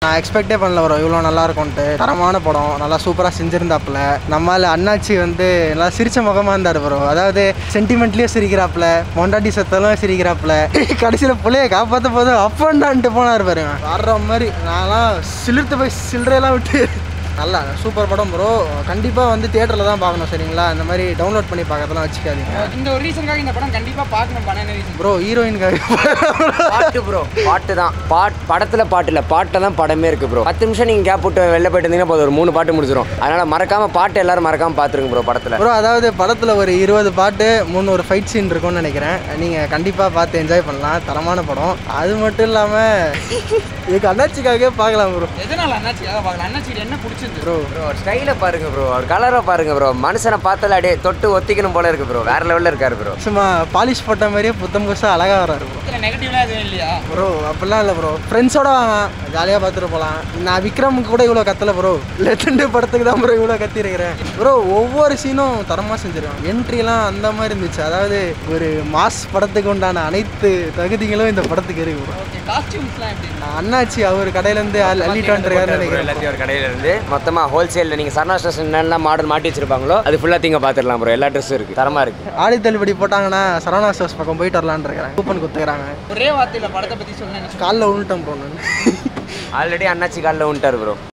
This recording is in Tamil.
நான் எக்ஸ்பெக்டே பண்ணல ப்ரோ இவ்வளோ நல்லா இருக்கும்ட்டு தரமான படம் நல்லா சூப்பராக செஞ்சுருந்தாப்புல நம்மால் அண்ணாச்சி வந்து நல்லா சிரிச்ச முகமாக இருந்தார் ப்ரோ அதாவது சென்டிமெண்ட்லேயும் சிரிக்கிறாப்புல மொண்டாட்டி சத்தலும் சிரிக்கிறாப்புல கடைசியில் பிள்ளைய காப்பாற்ற போது அப்பண்டான்ட்டு போனார் பாருங்க வர்ற மாதிரி நான்லாம் சிலிர்த்து போய் சில்லறையெல்லாம் விட்டு நல்லா சூப்பர் படம் ப்ரோ கண்டிப்பாக வந்து தியேட்டரில் தான் பார்க்கணும் சரிங்களா இந்த மாதிரி டவுன்லோட் பண்ணி பார்க்கறதெல்லாம் வச்சுக்காதீங்க இந்த ஒரு ரீசனுக்காக இந்த படம் கண்டிப்பா பார்க்கணும் பண்ண என்ன ரீசன் ப்ரோ ஹீரோயினுக்காக பாட்டு ப்ரோ பாட்டு தான் பாட் படத்தில் பாட்டு இல்லை பாட்டில் தான் படமே இருக்குது ப்ரோ பத்து நிமிஷம் நீங்கள் கேப் விட்டு வெளில போயிட்டு இருந்தீங்கன்னா போதும் ஒரு மூணு பாட்டு முடிச்சிடும் அதனால் மறக்காமல் பாட்டு எல்லாரும் மறக்காமல் பார்த்துருங்க ப்ரோ படத்தில் ப்ரோ அதாவது படத்தில் ஒரு இருபது பாட்டு முந்நூறு ஃபைட் சீன் இருக்கும்னு நினைக்கிறேன் நீங்கள் கண்டிப்பாக பார்த்து என்ஜாய் பண்ணலாம் தரமான படம் அது மட்டும் இல்லாமல் இதுக்கு அண்ணாச்சிக்காகவே பார்க்கலாம் ப்ரோ எதனால அண்ணாச்சிக்காக பார்க்கலாம் அண்ணாச்சி என்ன பிடிச்சிருந்து ப்ரோ ப்ரோ ஸ்டைலை பாருங்க ப்ரோ அவர் கலரை பாருங்க ப்ரோ மனுஷனை பார்த்தால அப்படியே தொட்டு ஒத்திக்கணும் போல இருக்கு ப்ரோ வேற லெவலில் இருக்காரு ப்ரோ சும்மா பாலிஷ் போட்ட மாதிரியே புத்தம் புதுசாக அழகாக வராரு ப்ரோ இதில் நெகட்டிவ்லாம் எதுவும் இல்லையா ப்ரோ அப்படிலாம் இல்லை ப்ரோ ஃப்ரெண்ட்ஸோட வாங்க ஜாலியாக பார்த்துட்டு போகலாம் நான் விக்ரமுக்கு கூட இவ்வளோ கத்தல ப்ரோ லெஜெண்டு படத்துக்கு தான் ப்ரோ இவ்வளோ கத்திருக்கிறேன் ப்ரோ ஒவ்வொரு சீனும் தரமாக செஞ்சிருக்கான் என்ட்ரிலாம் அந்த மாதிரி இருந்துச்சு அதாவது ஒரு மாஸ் படத்துக்கு உண்டான அனைத்து தகுதிகளும் இந்த படத்துக்கு இருக்கு ப்ரோ ஓகே காஸ்டியூம்ஸ்லாம் எப்படி அண்ணாச்சி அவர் கடையிலேருந்து அள்ளிட்டு வந்துருக்காருன்னு நினைக்கிறேன் எல்லாத்தையும் ஒரு கடையில இருந்து மொத்தமாக ஹோல்சேலில் நீங்கள் சரணா ஸ்டேஷன் என்னென்ன மாடல் மாட்டி வச்சிருப்பாங்களோ அது ஃபுல்லாக திங்க பார்த்துடலாம் ப்ரோ எல்லா ட்ரெஸ்ஸும் இருக்குது தரமாக இருக்குது ஆடி தள்ளுபடி போட்டாங்கன்னா சரவணா ஸ்டோர்ஸ் பக்கம் போயிட்டு வரலான்னு இருக்கிறேன் கூப்பன் கொடுத்துக்கிறாங்க ஒரே வார்த்தையில் படத்தை பற்றி சொல்ல காலைல விழுட்டேன் ப்ரோ நான் ஆல்ரெடி அண்ணாச்சி காலில் வந்துட்டார் ப்ரோ